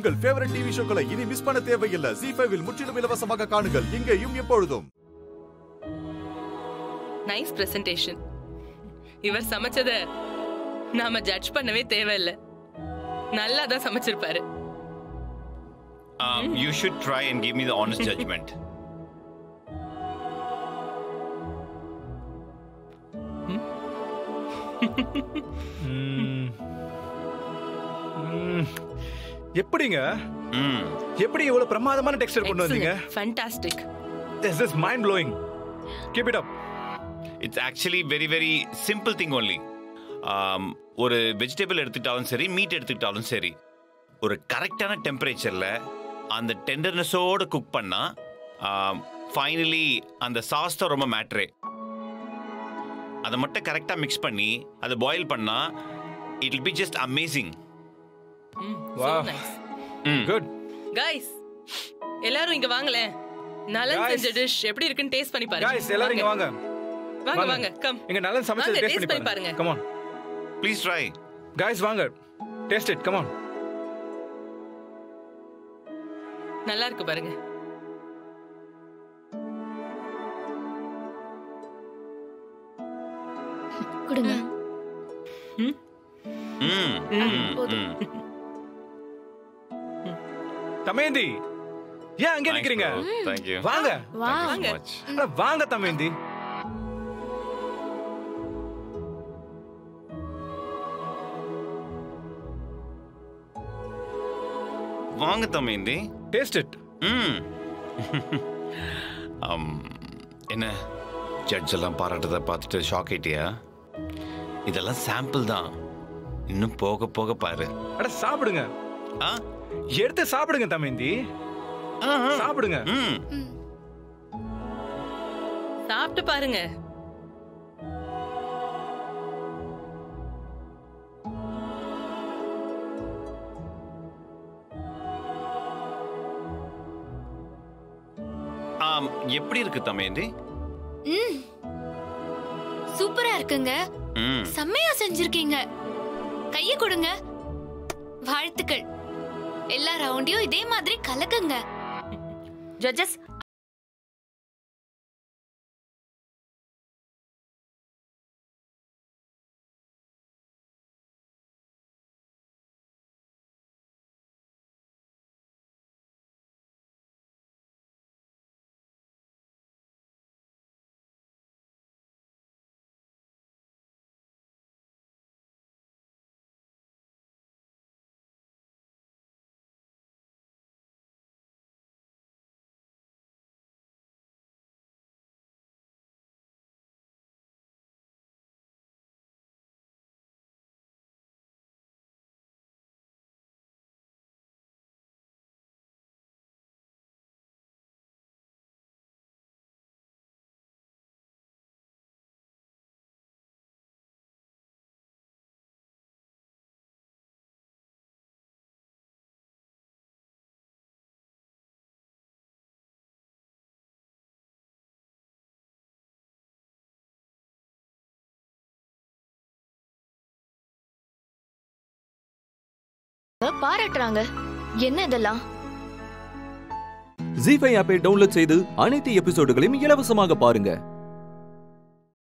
உங்கள் favourite TV ஷோக்களை இனி miss பண்ண தேவையில்லை ஜி ஃபைவில் முற்றிலும் இலவசமாக காணுங்கள் இங்கேயும் எப்பொழுதும் நைஸ் பிரசன்டேஷன் இவர் சமைச்சத நாம ஜட்ஜ் பண்ணவே தேவையில்லை நல்லா தான் சமைச்சிருப்பாரு Um, you should try and give me the honest judgment. ம். ம். எப்படிங்க Mm. எப்படி இவ்வளவு பிரமாதமான டெக்ஸ்டர் கொண்டு வந்தீங்க fantastic this is mind blowing keep it up It's actually very, very simple thing only. Um, ஒரு வெஜிடபிள் எடுத்துக்கிட்டாலும் சரி மீட் எடுத்துக்கிட்டாலும் சரி ஒரு கரெக்டான டெம்பரேச்சரில் அந்த டெண்டர்னஸோடு குக் பண்ணால் ஃபைனலி அந்த சாஸ் தான் ரொம்ப மேட்ரே அதை மட்டும் கரெக்டாக மிக்ஸ் பண்ணி அதை பாயில் பண்ணால் it will be just amazing Wow. Nice good guys எல்லாரும் இங்க வாங்களேன் நலன் Guys. செஞ்ச டிஷ் எப்படி இருக்குன்னு டேஸ்ட் பண்ணி பாருங்க गाइस எல்லாரும் இங்க வாங்க வாங்க வாங்க கம் இங்க நல்லா சமைச்சது வாங்க, டேஸ்ட் taste பண்ணி பண்ணி பாருங்க பாருங்க. Come on please try guys வாங்க டேஸ்ட் இட் கம் ஆன் நல்லா இருக்கு பாருங்க கொடுங்க ம் ம் ம் தமேந்தி ஏன் அங்க நிக்கிறீங்க தேங்க்யூ வாங்க வா வாங்க அட, வாங்க தமேந்தி வாங்க தமேந்தி டேஸ்ட் இட் ம் அம், என்ன ஜட்ஜ் எல்லாம் பாராட்டதை பார்த்துட்டு ஷாக் ஆயிட்டியா இதெல்லாம் சாம்பிள் தான் இன்னும் போக போக பாரு அட சாப்பிடுங்க ஆ எடுத்து சாப்பிடுங்க தமேந்தி சாப்பிடுங்க ம் சாப்பிட்டு பாருங்க ஆம், எப்படி இருக்கு தமேந்தி ம் சூப்பரா இருக்குங்க ம் செம்மையா செஞ்சிருக்கீங்க கைய கொடுங்க வாழ்த்துக்கள் எல்லா ரவுண்டையும் இதே மாதிரி கலக்குங்க ஜட்ஜஸ் பாராட்டுறாங்க என்ன இதெல்லாம் ஜி ஃபைவ் ஆப்பை டவுன்லோட் செய்து அனைத்து எபிசோடுகளையும் இலவசமாக பாருங்க